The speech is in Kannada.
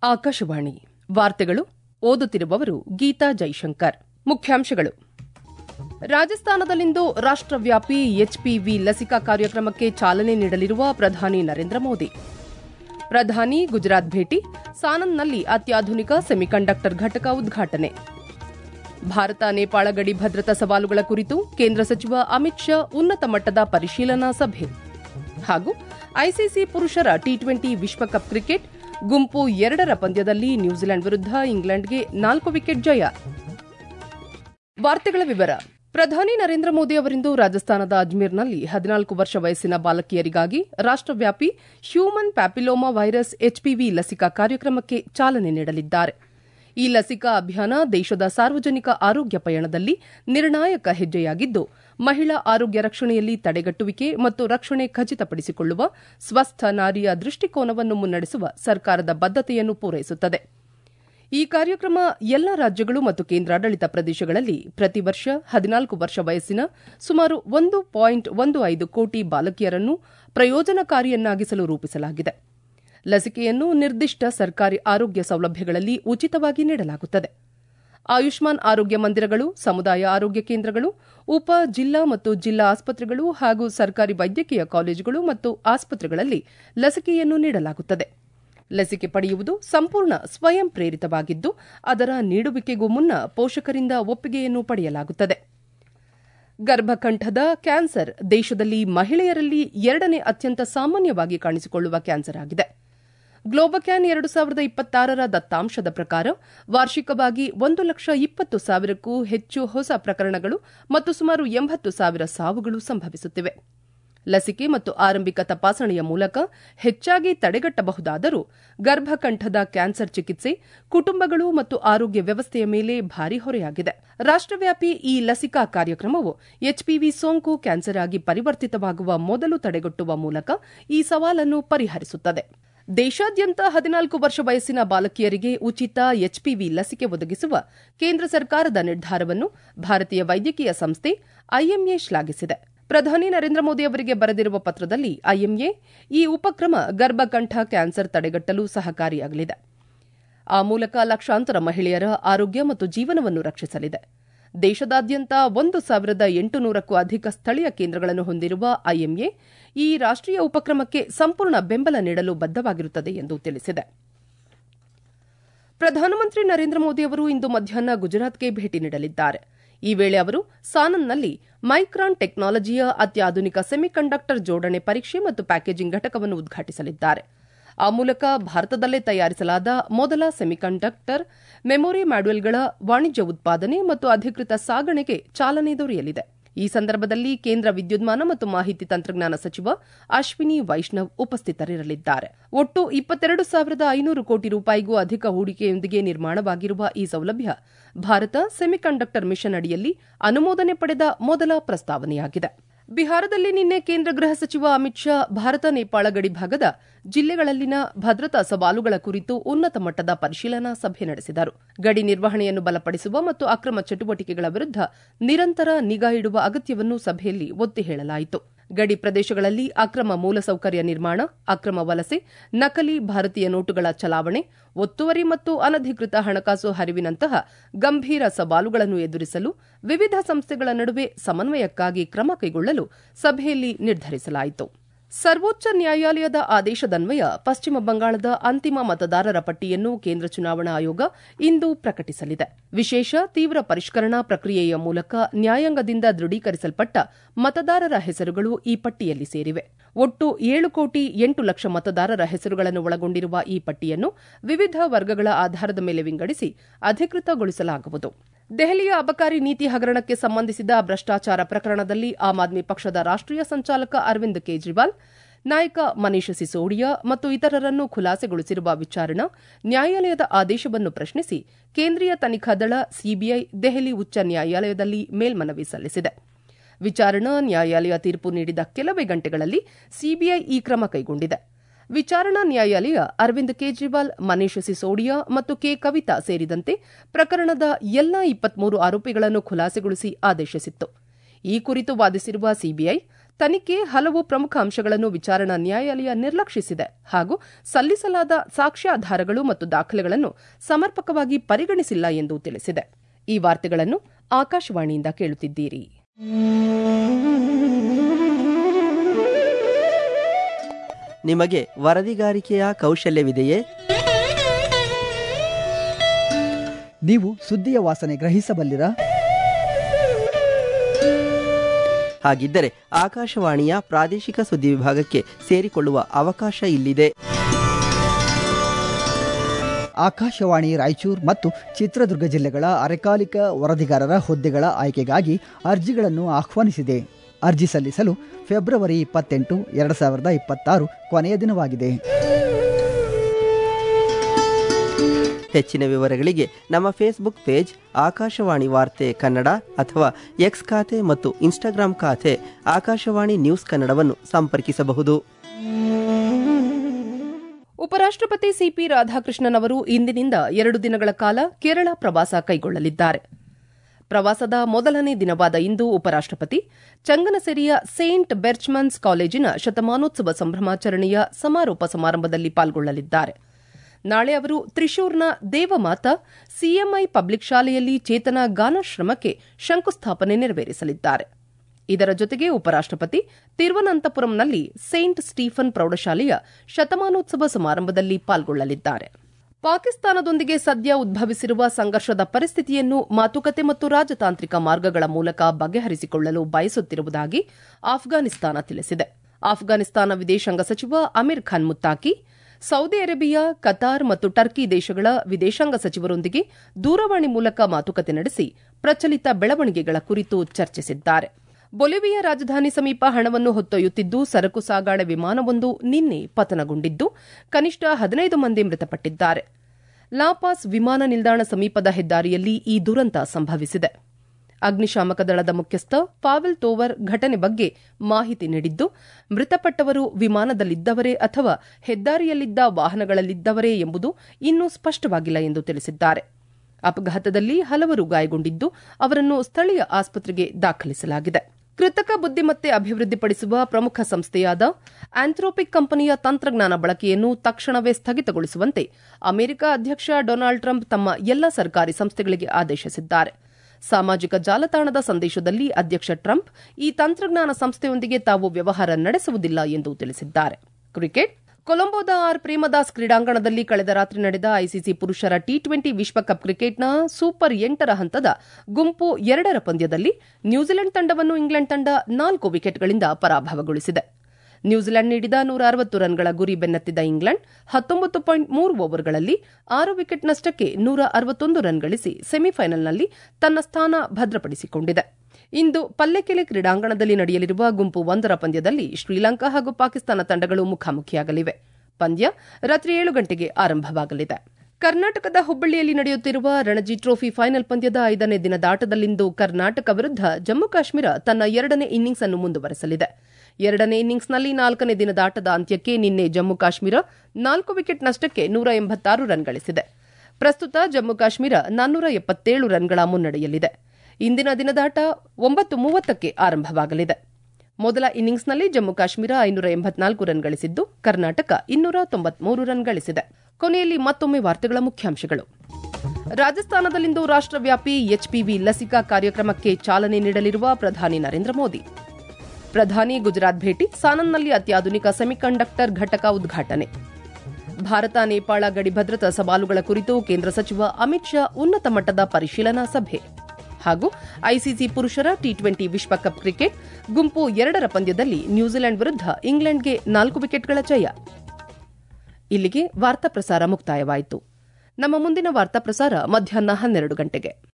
ಆಕಾಶವಾಣಿ ವಾರ್ತೆಗಳು ಓದುತ್ತಿರುವವರು ಗೀತಾ ಜೈಶಂಕರ್ ಮುಖ್ಯಾಂಶಗಳು ರಾಜಸ್ಥಾನದಲ್ಲಿಂದು ರಾಷ್ಟವ್ಯಾಪಿ ಎಚ್ಪಿವಿ ಲಸಿಕಾ ಕಾರ್ಯಕ್ರಮಕ್ಕೆ ಚಾಲನೆ ನೀಡಲಿರುವ ಪ್ರಧಾನಿ ನರೇಂದ್ರ ಮೋದಿ ಪ್ರಧಾನಿ ಗುಜರಾತ್ ಭೇಟಿ ಸಾನನ್ನಲ್ಲಿ ಅತ್ಯಾಧುನಿಕ ಸೆಮಿಕಂಡಕ್ಟರ್ ಘಟಕ ಉದ್ಘಾಟನೆ ಭಾರತ ನೇಪಾಳ ಗಡಿ ಭದ್ರತಾ ಸವಾಲುಗಳ ಕುರಿತು ಕೇಂದ್ರ ಸಚಿವ ಅಮಿತ್ ಶಾ ಉನ್ನತ ಮಟ್ಟದ ಪರಿಶೀಲನಾ ಸಭೆ ಹಾಗೂ ಐಸಿಸಿ ಪುರುಷರ ಟಿ ಟ್ವೆಂಟಿ ವಿಶ್ವಕಪ್ ಕ್ರಿಕೆಟ್ ಗುಂಪು ಎರಡರ ಪಂದ್ಯದಲ್ಲಿ ನ್ಯೂಜಿಲೆಂಡ್ ವಿರುದ್ಧ ಇಂಗ್ಲೆಂಡ್ಗೆ ನಾಲ್ಕು ವಿಕೆಟ್ ಜಯ ವಾರ್ತೆಗಳ ವಿವರ ಪ್ರಧಾನಿ ನರೇಂದ್ರ ಮೋದಿ ಅವರಿಂದು ರಾಜಸ್ಥಾನದ ಅಜ್ಮೀರ್ನಲ್ಲಿ ಹದಿನಾಲ್ಕು ವರ್ಷ ವಯಸ್ಸಿನ ಬಾಲಕಿಯರಿಗಾಗಿ ರಾಷ್ಟವ್ಯಾಪಿ ಹ್ಯೂಮನ್ ಪ್ಯಾಪಿಲೋಮಾ ವೈರಸ್ ಎಚ್ಪಿವಿ ಲಸಿಕಾ ಕಾರ್ಯಕ್ರಮಕ್ಕೆ ಚಾಲನೆ ನೀಡಲಿದ್ದಾರೆ ಈ ಲಸಿಕಾ ಅಭಿಯಾನ ದೇಶದ ಸಾರ್ವಜನಿಕ ಆರೋಗ್ಯ ಪಯಣದಲ್ಲಿ ನಿರ್ಣಾಯಕ ಹೆಜ್ಜೆಯಾಗಿದ್ದು ಮಹಿಳಾ ಆರೋಗ್ಯ ರಕ್ಷಣೆಯಲ್ಲಿ ತಡೆಗಟ್ಟುವಿಕೆ ಮತ್ತು ರಕ್ಷಣೆ ಖಚಿತಪಡಿಸಿಕೊಳ್ಳುವ ಸ್ವಸ್ಥ ನಾರಿಯ ದೃಷ್ಟಿಕೋನವನ್ನು ಮುನ್ನಡೆಸುವ ಸರ್ಕಾರದ ಬದ್ದತೆಯನ್ನು ಪೂರೈಸುತ್ತದೆ ಈ ಕಾರ್ಯಕ್ರಮ ಎಲ್ಲ ರಾಜ್ಯಗಳು ಮತ್ತು ಕೇಂದ್ರಾಡಳಿತ ಪ್ರದೇಶಗಳಲ್ಲಿ ಪ್ರತಿ ವರ್ಷ ಹದಿನಾಲ್ಕು ವರ್ಷ ವಯಸ್ಸಿನ ಸುಮಾರು ಒಂದು ಪಾಯಿಂಟ್ ಒಂದು ಐದು ಕೋಟಿ ಬಾಲಕಿಯರನ್ನು ಪ್ರಯೋಜನಕಾರಿಯನ್ನಾಗಿಸಲು ರೂಪಿಸಲಾಗಿದೆ ಲಸಿಕೆಯನ್ನು ನಿರ್ದಿಷ್ಟ ಸರ್ಕಾರಿ ಆರೋಗ್ಯ ಸೌಲಭ್ಯಗಳಲ್ಲಿ ಉಚಿತವಾಗಿ ನೀಡಲಾಗುತ್ತದೆ ಆಯುಷ್ಮಾನ್ ಆರೋಗ್ಯ ಮಂದಿರಗಳು ಸಮುದಾಯ ಆರೋಗ್ಯ ಕೇಂದ್ರಗಳು ಉಪ ಜಿಲ್ಲಾ ಮತ್ತು ಜಿಲ್ಲಾ ಆಸ್ಪತ್ರೆಗಳು ಹಾಗೂ ಸರ್ಕಾರಿ ವೈದ್ಯಕೀಯ ಕಾಲೇಜುಗಳು ಮತ್ತು ಆಸ್ಪತ್ರೆಗಳಲ್ಲಿ ಲಸಿಕೆಯನ್ನು ನೀಡಲಾಗುತ್ತದೆ ಲಸಿಕೆ ಪಡೆಯುವುದು ಸಂಪೂರ್ಣ ಸ್ವಯಂ ಪ್ರೇರಿತವಾಗಿದ್ದು ಅದರ ನೀಡುವಿಕೆಗೂ ಮುನ್ನ ಪೋಷಕರಿಂದ ಒಪ್ಪಿಗೆಯನ್ನು ಪಡೆಯಲಾಗುತ್ತದೆ ಗರ್ಭಕಂಠದ ಕ್ಯಾನ್ಸರ್ ದೇಶದಲ್ಲಿ ಮಹಿಳೆಯರಲ್ಲಿ ಎರಡನೇ ಅತ್ಯಂತ ಸಾಮಾನ್ಯವಾಗಿ ಕಾಣಿಸಿಕೊಳ್ಳುವ ಕ್ಯಾನ್ಸರ್ ಆಗಿದೆ ಗ್ಲೋಬಕ್ಯಾನ್ ಎರಡು ಸಾವಿರದ ಇಪ್ಪತ್ತಾರರ ದತ್ತಾಂಶದ ಪ್ರಕಾರ ವಾರ್ಷಿಕವಾಗಿ ಒಂದು ಲಕ್ಷ ಇಪ್ಪತ್ತು ಸಾವಿರಕ್ಕೂ ಹೆಚ್ಚು ಹೊಸ ಪ್ರಕರಣಗಳು ಮತ್ತು ಸುಮಾರು ಎಂಬತ್ತು ಸಾವಿರ ಸಾವುಗಳು ಸಂಭವಿಸುತ್ತಿವೆ ಲಸಿಕೆ ಮತ್ತು ಆರಂಭಿಕ ತಪಾಸಣೆಯ ಮೂಲಕ ಹೆಚ್ಚಾಗಿ ತಡೆಗಟ್ಟಬಹುದಾದರೂ ಗರ್ಭಕಂಠದ ಕ್ಯಾನ್ಸರ್ ಚಿಕಿತ್ಸೆ ಕುಟುಂಬಗಳು ಮತ್ತು ಆರೋಗ್ಯ ವ್ಯವಸ್ಥೆಯ ಮೇಲೆ ಭಾರಿ ಹೊರೆಯಾಗಿದೆ ರಾಷ್ಟವ್ಯಾಪಿ ಈ ಲಸಿಕಾ ಕಾರ್ಯಕ್ರಮವು ಎಚ್ಪಿವಿ ಸೋಂಕು ಕ್ಯಾನ್ಸರ್ ಆಗಿ ಪರಿವರ್ತಿತವಾಗುವ ಮೊದಲು ತಡೆಗಟ್ಟುವ ಮೂಲಕ ಈ ಸವಾಲನ್ನು ಪರಿಹರಿಸುತ್ತದೆ ದೇಶಾದ್ಯಂತ ಹದಿನಾಲ್ಕು ವರ್ಷ ವಯಸ್ಸಿನ ಬಾಲಕಿಯರಿಗೆ ಉಚಿತ ಎಚ್ಪಿವಿ ಲಸಿಕೆ ಒದಗಿಸುವ ಕೇಂದ್ರ ಸರ್ಕಾರದ ನಿರ್ಧಾರವನ್ನು ಭಾರತೀಯ ವೈದ್ಯಕೀಯ ಸಂಸ್ಥೆ ಐಎಂಎ ಶ್ಲಾಘಿಸಿದೆ ಪ್ರಧಾನಿ ನರೇಂದ್ರ ಮೋದಿ ಅವರಿಗೆ ಬರೆದಿರುವ ಪತ್ರದಲ್ಲಿ ಐಎಂಎ ಈ ಉಪಕ್ರಮ ಗರ್ಭಕಂಠ ಕ್ಯಾನ್ಸರ್ ತಡೆಗಟ್ಟಲು ಸಹಕಾರಿಯಾಗಲಿದೆ ಆ ಮೂಲಕ ಲಕ್ಷಾಂತರ ಮಹಿಳೆಯರ ಆರೋಗ್ಯ ಮತ್ತು ಜೀವನವನ್ನು ರಕ್ಷಿಸಲಿದೆ ದೇಶದಾದ್ಯಂತ ಒಂದು ಸಾವಿರದ ಎಂಟುನೂರಕ್ಕೂ ಅಧಿಕ ಸ್ಥಳೀಯ ಕೇಂದ್ರಗಳನ್ನು ಹೊಂದಿರುವ ಐಎಂಎ ಈ ರಾಷ್ಟೀಯ ಉಪಕ್ರಮಕ್ಕೆ ಸಂಪೂರ್ಣ ಬೆಂಬಲ ನೀಡಲು ಬದ್ದವಾಗಿರುತ್ತದೆ ಎಂದು ತಿಳಿಸಿದೆ ಪ್ರಧಾನಮಂತ್ರಿ ನರೇಂದ್ರ ಮೋದಿ ಅವರು ಇಂದು ಮಧ್ಯಾಹ್ನ ಗುಜರಾತ್ಗೆ ಭೇಟಿ ನೀಡಲಿದ್ದಾರೆ ಈ ವೇಳೆ ಅವರು ಸಾನನ್ನಲ್ಲಿ ಮೈಕ್ರಾನ್ ಟೆಕ್ನಾಲಜಿಯ ಅತ್ಯಾಧುನಿಕ ಸೆಮಿಕಂಡಕ್ಟರ್ ಜೋಡಣೆ ಪರೀಕ್ಷೆ ಮತ್ತು ಪ್ಯಾಕೇಜಿಂಗ್ ಘಟಕವನ್ನು ಉದ್ಘಾಟಿಸಲಿದ್ದಾರೆ ಆ ಮೂಲಕ ಭಾರತದಲ್ಲೇ ತಯಾರಿಸಲಾದ ಮೊದಲ ಸೆಮಿಕಂಡಕ್ಟರ್ ಮೆಮೊರಿ ಮಾಡ್ಯೂಲ್ಗಳ ವಾಣಿಜ್ಯ ಉತ್ಪಾದನೆ ಮತ್ತು ಅಧಿಕೃತ ಸಾಗಣೆಗೆ ಚಾಲನೆ ದೊರೆಯಲಿದೆ ಈ ಸಂದರ್ಭದಲ್ಲಿ ಕೇಂದ್ರ ವಿದ್ಯುನ್ಮಾನ ಮತ್ತು ಮಾಹಿತಿ ತಂತ್ರಜ್ಞಾನ ಸಚಿವ ಅಶ್ವಿನಿ ವೈಷ್ಣವ್ ಉಪಸ್ಥಿತರಿರಲಿದ್ದಾರೆ ಒಟ್ಟು ಇಪ್ಪತ್ತೆರಡು ಸಾವಿರದ ಐನೂರು ಕೋಟಿ ರೂಪಾಯಿಗೂ ಅಧಿಕ ಹೂಡಿಕೆಯೊಂದಿಗೆ ನಿರ್ಮಾಣವಾಗಿರುವ ಈ ಸೌಲಭ್ಯ ಭಾರತ ಸೆಮಿಕಂಡಕ್ಟರ್ ಮಿಷನ್ ಅಡಿಯಲ್ಲಿ ಅನುಮೋದನೆ ಪಡೆದ ಮೊದಲ ಪ್ರಸ್ತಾವನೆಯಾಗಿದೆ ಬಿಹಾರದಲ್ಲಿ ನಿನ್ನೆ ಕೇಂದ್ರ ಗೃಹ ಸಚಿವ ಅಮಿತ್ ಶಾ ಭಾರತ ನೇಪಾಳ ಗಡಿ ಭಾಗದ ಜಿಲ್ಲೆಗಳಲ್ಲಿನ ಭದ್ರತಾ ಸವಾಲುಗಳ ಕುರಿತು ಉನ್ನತ ಮಟ್ಟದ ಪರಿಶೀಲನಾ ಸಭೆ ನಡೆಸಿದರು ಗಡಿ ನಿರ್ವಹಣೆಯನ್ನು ಬಲಪಡಿಸುವ ಮತ್ತು ಅಕ್ರಮ ಚಟುವಟಿಕೆಗಳ ವಿರುದ್ಧ ನಿರಂತರ ನಿಗಾ ಇಡುವ ಅಗತ್ಯವನ್ನು ಸಭೆಯಲ್ಲಿ ಒತ್ತಿ ಹೇಳಲಾಯಿತು ಗಡಿ ಪ್ರದೇಶಗಳಲ್ಲಿ ಅಕ್ರಮ ಮೂಲಸೌಕರ್ಯ ನಿರ್ಮಾಣ ಅಕ್ರಮ ವಲಸೆ ನಕಲಿ ಭಾರತೀಯ ನೋಟುಗಳ ಚಲಾವಣೆ ಒತ್ತುವರಿ ಮತ್ತು ಅನಧಿಕೃತ ಹಣಕಾಸು ಹರಿವಿನಂತಹ ಗಂಭೀರ ಸವಾಲುಗಳನ್ನು ಎದುರಿಸಲು ವಿವಿಧ ಸಂಸ್ಥೆಗಳ ನಡುವೆ ಸಮನ್ವಯಕ್ಕಾಗಿ ಕ್ರಮ ಕೈಗೊಳ್ಳಲು ಸಭೆಯಲ್ಲಿ ನಿರ್ಧರಿಸಲಾಯಿತು ಸರ್ವೋಚ್ಚ ನ್ಯಾಯಾಲಯದ ಆದೇಶದನ್ವಯ ಪಶ್ಚಿಮ ಬಂಗಾಳದ ಅಂತಿಮ ಮತದಾರರ ಪಟ್ಟಿಯನ್ನು ಕೇಂದ್ರ ಚುನಾವಣಾ ಆಯೋಗ ಇಂದು ಪ್ರಕಟಿಸಲಿದೆ ವಿಶೇಷ ತೀವ್ರ ಪರಿಷ್ಕರಣಾ ಪ್ರಕ್ರಿಯೆಯ ಮೂಲಕ ನ್ಯಾಯಾಂಗದಿಂದ ದೃಢೀಕರಿಸಲ್ಪಟ್ಟ ಮತದಾರರ ಹೆಸರುಗಳು ಈ ಪಟ್ಟಿಯಲ್ಲಿ ಸೇರಿವೆ ಒಟ್ಟು ಏಳು ಕೋಟಿ ಎಂಟು ಲಕ್ಷ ಮತದಾರರ ಹೆಸರುಗಳನ್ನು ಒಳಗೊಂಡಿರುವ ಈ ಪಟ್ಟಿಯನ್ನು ವಿವಿಧ ವರ್ಗಗಳ ಆಧಾರದ ಮೇಲೆ ವಿಂಗಡಿಸಿ ಅಧಿಕೃತಗೊಳಿಸಲಾಗುವುದು ದೆಹಲಿಯ ಅಬಕಾರಿ ನೀತಿ ಹಗರಣಕ್ಕೆ ಸಂಬಂಧಿಸಿದ ಭ್ರಷ್ಟಾಚಾರ ಪ್ರಕರಣದಲ್ಲಿ ಆಮ್ ಆದ್ಮಿ ಪಕ್ಷದ ರಾಷ್ಟೀಯ ಸಂಚಾಲಕ ಅರವಿಂದ್ ಕೇಜ್ರಿವಾಲ್ ನಾಯಕ ಮನೀಶ್ ಸಿಸೋಡಿಯಾ ಮತ್ತು ಇತರರನ್ನು ಖುಲಾಸೆಗೊಳಿಸಿರುವ ವಿಚಾರಣಾ ನ್ಯಾಯಾಲಯದ ಆದೇಶವನ್ನು ಪ್ರಶ್ನಿಸಿ ಕೇಂದ್ರೀಯ ತನಿಖಾ ದಳ ಸಿಬಿಐ ದೆಹಲಿ ಉಚ್ಚ ನ್ಯಾಯಾಲಯದಲ್ಲಿ ಮೇಲ್ಮನವಿ ಸಲ್ಲಿಸಿದೆ ವಿಚಾರಣಾ ನ್ಯಾಯಾಲಯ ತೀರ್ಪು ನೀಡಿದ ಕೆಲವೇ ಗಂಟೆಗಳಲ್ಲಿ ಸಿಬಿಐ ಈ ಕ್ರಮ ಕೈಗೊಂಡಿದೆ ವಿಚಾರಣಾ ನ್ಯಾಯಾಲಯ ಅರವಿಂದ್ ಕೇಜ್ರಿವಾಲ್ ಮನೀಶ್ ಸಿಸೋಡಿಯಾ ಮತ್ತು ಕೆ ಕವಿತಾ ಸೇರಿದಂತೆ ಪ್ರಕರಣದ ಎಲ್ಲಾ ಇಪ್ಪತ್ಮೂರು ಆರೋಪಿಗಳನ್ನು ಖುಲಾಸೆಗೊಳಿಸಿ ಆದೇಶಿಸಿತ್ತು ಈ ಕುರಿತು ವಾದಿಸಿರುವ ಸಿಬಿಐ ತನಿಖೆ ಹಲವು ಪ್ರಮುಖ ಅಂಶಗಳನ್ನು ವಿಚಾರಣಾ ನ್ಯಾಯಾಲಯ ನಿರ್ಲಕ್ಷಿಸಿದೆ ಹಾಗೂ ಸಲ್ಲಿಸಲಾದ ಸಾಕ್ಷ್ಯಾಧಾರಗಳು ಮತ್ತು ದಾಖಲೆಗಳನ್ನು ಸಮರ್ಪಕವಾಗಿ ಪರಿಗಣಿಸಿಲ್ಲ ಎಂದು ತಿಳಿಸಿದೆ ಈ ವಾರ್ತೆಗಳನ್ನು ಆಕಾಶವಾಣಿಯಿಂದ ಕೇಳುತ್ತಿದ್ದೀರಿ ನಿಮಗೆ ವರದಿಗಾರಿಕೆಯ ಕೌಶಲ್ಯವಿದೆಯೇ ನೀವು ಸುದ್ದಿಯ ವಾಸನೆ ಗ್ರಹಿಸಬಲ್ಲಿರಾ ಹಾಗಿದ್ದರೆ ಆಕಾಶವಾಣಿಯ ಪ್ರಾದೇಶಿಕ ಸುದ್ದಿ ವಿಭಾಗಕ್ಕೆ ಸೇರಿಕೊಳ್ಳುವ ಅವಕಾಶ ಇಲ್ಲಿದೆ ಆಕಾಶವಾಣಿ ರಾಯಚೂರು ಮತ್ತು ಚಿತ್ರದುರ್ಗ ಜಿಲ್ಲೆಗಳ ಅರೆಕಾಲಿಕ ವರದಿಗಾರರ ಹುದ್ದೆಗಳ ಆಯ್ಕೆಗಾಗಿ ಅರ್ಜಿಗಳನ್ನು ಆಹ್ವಾನಿಸಿದೆ ಅರ್ಜಿ ಸಲ್ಲಿಸಲು ಫೆಬ್ರವರಿ ಇಪ್ಪತ್ತೆಂಟು ಎರಡು ಸಾವಿರದ ಇಪ್ಪತ್ತಾರು ಕೊನೆಯ ದಿನವಾಗಿದೆ ಹೆಚ್ಚಿನ ವಿವರಗಳಿಗೆ ನಮ್ಮ ಫೇಸ್ಬುಕ್ ಪೇಜ್ ಆಕಾಶವಾಣಿ ವಾರ್ತೆ ಕನ್ನಡ ಅಥವಾ ಎಕ್ಸ್ ಖಾತೆ ಮತ್ತು ಇನ್ಸ್ಟಾಗ್ರಾಂ ಖಾತೆ ಆಕಾಶವಾಣಿ ನ್ಯೂಸ್ ಕನ್ನಡವನ್ನು ಸಂಪರ್ಕಿಸಬಹುದು ಉಪರಾಷ್ಟಪತಿ ಸಿಪಿ ರಾಧಾಕೃಷ್ಣನ್ ಅವರು ಇಂದಿನಿಂದ ಎರಡು ದಿನಗಳ ಕಾಲ ಕೇರಳ ಪ್ರವಾಸ ಕೈಗೊಳ್ಳಲಿದ್ದಾರೆ ಪ್ರವಾಸದ ಮೊದಲನೇ ದಿನವಾದ ಇಂದು ಉಪರಾಷ್ಟಪತಿ ಚಂಗನಸೆರಿಯ ಸೇಂಟ್ ಬೆರ್ಚ್ಮನ್ಸ್ ಕಾಲೇಜಿನ ಶತಮಾನೋತ್ಸವ ಸಂಭ್ರಮಾಚರಣೆಯ ಸಮಾರೋಪ ಸಮಾರಂಭದಲ್ಲಿ ಪಾಲ್ಗೊಳ್ಳಲಿದ್ದಾರೆ ನಾಳೆ ಅವರು ತ್ರಿಶೂರ್ನ ದೇವಮಾತಾ ಸಿಎಂಐ ಪಬ್ಲಿಕ್ ಶಾಲೆಯಲ್ಲಿ ಚೇತನ ಗಾನಾಶ್ರಮಕ್ಕೆ ಶಂಕುಸ್ಥಾಪನೆ ನೆರವೇರಿಸಲಿದ್ದಾರೆ ಇದರ ಜೊತೆಗೆ ಉಪರಾಷ್ಟಪತಿ ತಿರುವನಂತಪುರಂನಲ್ಲಿ ಸೇಂಟ್ ಸ್ಟೀಫನ್ ಪ್ರೌಢಶಾಲೆಯ ಶತಮಾನೋತ್ಸವ ಸಮಾರಂಭದಲ್ಲಿ ಪಾಲ್ಗೊಳ್ಳಲಿದ್ದಾರೆ ಪಾಕಿಸ್ತಾನದೊಂದಿಗೆ ಸದ್ಯ ಉದ್ಭವಿಸಿರುವ ಸಂಘರ್ಷದ ಪರಿಸ್ಥಿತಿಯನ್ನು ಮಾತುಕತೆ ಮತ್ತು ರಾಜತಾಂತ್ರಿಕ ಮಾರ್ಗಗಳ ಮೂಲಕ ಬಗೆಹರಿಸಿಕೊಳ್ಳಲು ಬಯಸುತ್ತಿರುವುದಾಗಿ ಆಫ್ಘಾನಿಸ್ತಾನ ತಿಳಿಸಿದೆ ಆಫ್ಘಾನಿಸ್ತಾನ ವಿದೇಶಾಂಗ ಸಚಿವ Amir Khan Muttaqi Saudi Arabia Qatar ಮತ್ತು ಟರ್ಕಿ ದೇಶಗಳ ವಿದೇಶಾಂಗ ಸಚಿವರೊಂದಿಗೆ ದೂರವಾಣಿ ಮೂಲಕ ಮಾತುಕತೆ ನಡೆಸಿ ಪ್ರಚಲಿತ ಬೆಳವಣಿಗೆಗಳ ಕುರಿತು ಚರ್ಚಿಸಿದ್ದಾರೆ ಬೊಲಿವಿಯಾ ರಾಜಧಾನಿ ಸಮೀಪ ಹಣವನ್ನು ಹೊತ್ತೊಯ್ಯುತ್ತಿದ್ದು ಸರಕು ಸಾಗಾಣೆ ವಿಮಾನವೊಂದು ನಿನ್ನೆ ಪತನಗೊಂಡಿದ್ದು ಕನಿಷ್ಠ ಹದಿನೈದು ಮಂದಿ ಮೃತಪಟ್ಟಿದ್ದಾರೆ ಲಾಪಾಸ್ ವಿಮಾನ ನಿಲ್ದಾಣ ಸಮೀಪದ ಹೆದ್ದಾರಿಯಲ್ಲಿ ಈ ದುರಂತ ಸಂಭವಿಸಿದೆ ಅಗ್ನಿಶಾಮಕ ದಳದ ಮುಖ್ಯಸ್ಥ ಪಾವೆಲ್ ತೋವರ್ ಘಟನೆ ಬಗ್ಗೆ ಮಾಹಿತಿ ನೀಡಿದ್ದು ಮೃತಪಟ್ಟವರು ವಿಮಾನದಲ್ಲಿದ್ದವರೇ ಅಥವಾ ಹೆದ್ದಾರಿಯಲ್ಲಿದ್ದ ವಾಹನಗಳಲ್ಲಿದ್ದವರೇ ಎಂಬುದು ಇನ್ನೂ ಸ್ಪಷ್ಟವಾಗಿಲ್ಲ ಎಂದು ತಿಳಿಸಿದ್ದಾರೆ ಅಪಘಾತದಲ್ಲಿ ಹಲವರು ಗಾಯಗೊಂಡಿದ್ದು ಅವರನ್ನು ಸ್ಥಳೀಯ ಆಸ್ಪತ್ರೆಗೆ ದಾಖಲಿಸಲಾಗಿದೆ ಕೃತಕ ಬುದ್ದಿಮತ್ತೆ ಅಭಿವೃದ್ಧಿಪಡಿಸುವ ಪ್ರಮುಖ ಸಂಸ್ಥೆಯಾದ ಆಂಥ್ರೋಪಿಕ್ ಕಂಪನಿಯ ತಂತ್ರಜ್ಞಾನ ಬಳಕೆಯನ್ನು ತಕ್ಷಣವೇ ಸ್ಥಗಿತಗೊಳಿಸುವಂತೆ ಅಮೆರಿಕ ಅಧ್ಯಕ್ಷ ಡೊನಾಲ್ಡ್ ಟ್ರಂಪ್ ತಮ್ಮ ಎಲ್ಲ ಸರ್ಕಾರಿ ಸಂಸ್ಥೆಗಳಿಗೆ ಆದೇಶಿಸಿದ್ದಾರೆ ಸಾಮಾಜಿಕ ಜಾಲತಾಣದ ಸಂದೇಶದಲ್ಲಿ ಅಧ್ಯಕ್ಷ ಟ್ರಂಪ್ ಈ ತಂತ್ರಜ್ಞಾನ ಸಂಸ್ಥೆಯೊಂದಿಗೆ ತಾವು ವ್ಯವಹಾರ ನಡೆಸುವುದಿಲ್ಲ ಎಂದು ತಿಳಿಸಿದ್ದಾರೆ ಕ್ರಿಕೆಟ್ ಕೊಲಂಬೋದ ಆರ್ ಪ್ರೇಮದಾಸ್ ಕ್ರೀಡಾಂಗಣದಲ್ಲಿ ಕಳೆದ ರಾತ್ರಿ ನಡೆದ ಐಸಿಸಿ ಪುರುಷರ ಟಿ ಟ್ವೆಂಟಿ ವಿಶ್ವಕಪ್ ಕ್ರಿಕೆಟ್ನ ಸೂಪರ್ ಎಂಟರ ಹಂತದ ಗುಂಪು ಎರಡರ ಪಂದ್ಯದಲ್ಲಿ ನ್ಯೂಜಿಲೆಂಡ್ ತಂಡವನ್ನು ಇಂಗ್ಲೆಂಡ್ ತಂಡ ನಾಲ್ಕು ವಿಕೆಟ್ಗಳಿಂದ ಪರಾಭವಗೊಳಿಸಿದೆ ನ್ಯೂಜಿಲೆಂಡ್ ನೀಡಿದ ನೂರ ಅರವತ್ತು ರನ್ಗಳ ಗುರಿ ಬೆನ್ನತ್ತಿದ ಇಂಗ್ಲೆಂಡ್ ಹತ್ತೊಂಬತ್ತು ಪಾಯಿಂಟ್ ಮೂರು ಓವರ್ಗಳಲ್ಲಿ ಆರು ವಿಕೆಟ್ ನಷ್ಟಕ್ಕೆ ನೂರ ಅರವತ್ತೊಂದು ರನ್ ಗಳಿಸಿ ಸೆಮಿಫೈನಲ್ನಲ್ಲಿ ತನ್ನ ಸ್ಥಾನ ಭದ್ರಪಡಿಸಿಕೊಂಡಿದೆ ಇಂದು ಪಲ್ಲೆಕೆಲೆ ಕ್ರೀಡಾಂಗಣದಲ್ಲಿ ನಡೆಯಲಿರುವ ಗುಂಪು ಒಂದರ ಪಂದ್ಯದಲ್ಲಿ ಶ್ರೀಲಂಕಾ ಹಾಗೂ ಪಾಕಿಸ್ತಾನ ತಂಡಗಳು ಮುಖಾಮುಖಿಯಾಗಲಿವೆ ಪಂದ್ಯ ರಾತ್ರಿ ಏಳು ಗಂಟೆಗೆ ಆರಂಭವಾಗಲಿದೆ ಕರ್ನಾಟಕದ ಹುಬ್ಬಳ್ಳಿಯಲ್ಲಿ ನಡೆಯುತ್ತಿರುವ ರಣಜಿ ಟ್ರೋಫಿ ಫೈನಲ್ ಪಂದ್ಯದ ಐದನೇ ದಿನದಾಟದಲ್ಲಿಂದು ಕರ್ನಾಟಕ ವಿರುದ್ಧ ಜಮ್ಮು ಕಾಶ್ಮೀರ ತನ್ನ ಎರಡನೇ ಇನ್ನಿಂಗ್ಸ್ ಅನ್ನು ಮುಂದುವರೆಸಲಿದೆ ಎರಡನೇ ಇನ್ನಿಂಗ್ಸ್ನಲ್ಲಿ ನಾಲ್ಕನೇ ದಿನದಾಟದ ಅಂತ್ಯಕ್ಕೆ ನಿನ್ನೆ ಜಮ್ಮು ಕಾಶ್ಮೀರ ನಾಲ್ಕು ವಿಕೆಟ್ ನಷ್ಟಕ್ಕೆ ನೂರ ಎಂಬತ್ತಾರು ರನ್ ಗಳಿಸಿದೆ ಪ್ರಸ್ತುತ ಜಮ್ಮು ಕಾಶ್ಮೀರ ನಾನ್ನೂರ ಎಪ್ಪತ್ತೇಳು ರನ್ಗಳ ಮುನ್ನಡೆಯಲ್ಲಿದೆ ಇಂದಿನ ದಿನದಾಟ ಒಂಬತ್ತು ಮೂವತ್ತಕ್ಕೆ ಆರಂಭವಾಗಲಿದೆ ಮೊದಲ ಇನ್ನಿಂಗ್ಸ್ನಲ್ಲಿ ಜಮ್ಮು ಕಾಶ್ಮೀರ ಐನೂರ ಎಂಬತ್ನಾಲ್ಕು ರನ್ ಗಳಿಸಿದ್ದು ಕರ್ನಾಟಕ ಇನ್ನೂರ ತೊಂಬತ್ಮೂರು ರನ್ ಗಳಿಸಿದೆ ಕೊನೆಯಲ್ಲಿ ಮತ್ತೊಮ್ಮೆ ವಾರ್ತೆಗಳ ಮುಖ್ಯಾಂಶಗಳು ರಾಜಸ್ಥಾನದಲ್ಲಿಂದು ರಾಷ್ಟವ್ಯಾಪಿ ಎಚ್ಪಿವಿ ಲಸಿಕಾ ಕಾರ್ಯಕ್ರಮಕ್ಕೆ ಚಾಲನೆ ನೀಡಲಿರುವ ಪ್ರಧಾನಿ ನರೇಂದ್ರ ಮೋದಿ ಪ್ರಧಾನಿ ಗುಜರಾತ್ ಭೇಟಿ ಸಾನನ್ನಲ್ಲಿ ಅತ್ಯಾಧುನಿಕ ಸೆಮಿಕಂಡಕ್ಟರ್ ಘಟಕ ಉದ್ಘಾಟನೆ ಭಾರತ ನೇಪಾಳ ಗಡಿ ಭದ್ರತಾ ಸವಾಲುಗಳ ಕುರಿತು ಕೇಂದ್ರ ಸಚಿವ ಅಮಿತ್ ಶಾ ಉನ್ನತ ಮಟ್ಟದ ಪರಿಶೀಲನಾ ಸಭೆ ಹಾಗೂ ಐಸಿಸಿ ಪುರುಷರ ಟಿ ಟ್ವೆಂಟಿ ವಿಶ್ವಕಪ್ ಕ್ರಿಕೆಟ್ ಗುಂಪು ಎರಡರ ಪಂದ್ಯದಲ್ಲಿ ನ್ಯೂಜಿಲೆಂಡ್ ವಿರುದ್ಧ ಇಂಗ್ಲೆಂಡ್ಗೆ ನಾಲ್ಕು ವಿಕೆಟ್ಗಳ ಜಯ ಇಲ್ಲಿಗೆ ವಾರ್ತಾ ಪ್ರಸಾರ ಮುಕ್ತಾಯವಾಯಿತು ನಮ್ಮ ಮುಂದಿನ ವಾರ್ತಾ ಪ್ರಸಾರ ಮಧ್ಯಾಹ್ನ ಹನ್ನೆರಡು ಗಂಟೆಗೆ